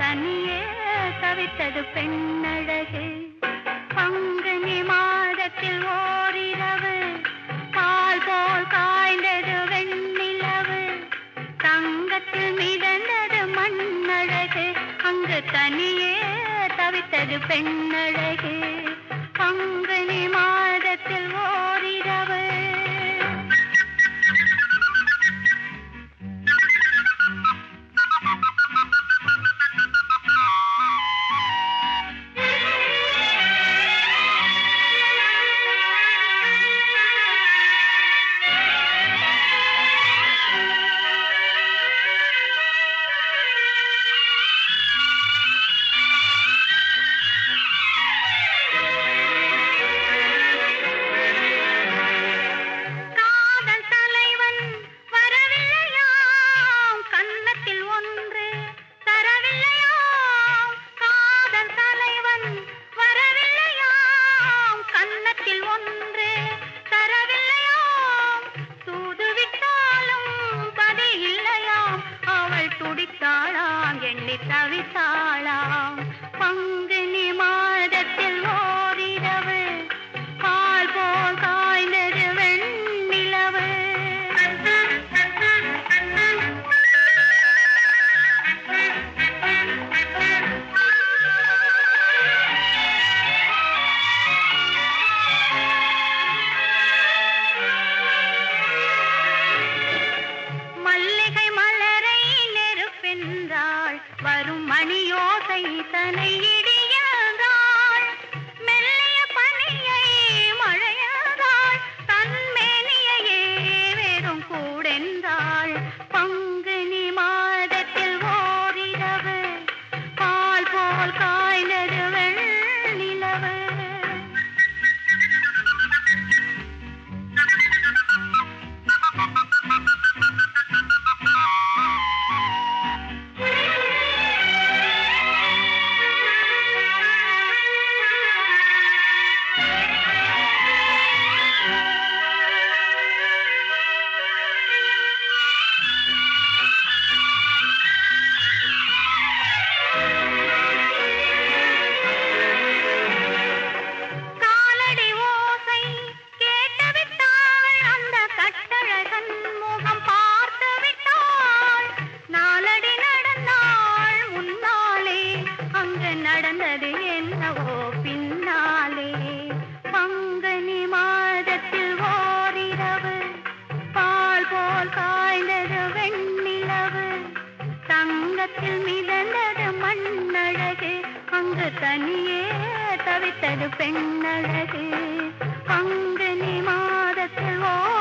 தனியே தவித்தது பெண்ணழகு பங்குனி மாதத்தில் ஓரிரவு பால் போல் காய்ந்தது வெண்ணிலவு தங்கத்தில் மிதந்தது மண்ணழகு அங்கு தனியே தவித்தது பெண்ணழகு பங்குனி மாதத்தில் ஓரிரவு காதல் தலைவன் வரவில்லையாம் கன்னத்தில் ஒன்று தரவில்லையாம் காதல் தலைவன் வரவில்லையாம் கன்னத்தில் ஒன்று தரவில்லையாம் தூதுவிட்டாலும் பதில் இல்லையாம் அவள் துடித்தாளாம் எண்ணி தவித்தாளாம் பங்குனி மாதத்தில் ஓரிரவு பால் போல் காய்ந்தது வெண்ணிலவு மல்லிகை மலரை நெருப்பென்றாள் வரும் மணியோசை தனை இடியதாள் மெல்லிய பனியை மழையதாள் தன்மேனியையே வெறும் கூடென்றாள் பங்குனி மாதத்தில் ஓரிரவு பால் போல் காய்ந்தது வெண்ணிலவு காலடி ஓசை கேட்டுவிட்டாள் அந்த கட்டழகன் முகம் பார்த்து விட்டாள் நாலடி நடந்தாள் முன்னாலே அங்கு நடந்தது என்னவோ பின்னாலே பங்குனி மாதத்தில் ஓரிரவு பால் போல் காய்ந்தது வெண்ணிலவு தங்கத்தில் மிதந்தது மண்ணழகு அங்கு தனியே தவித்தது பெண்ணழகு பங்குனி மாதத்தில் ஓ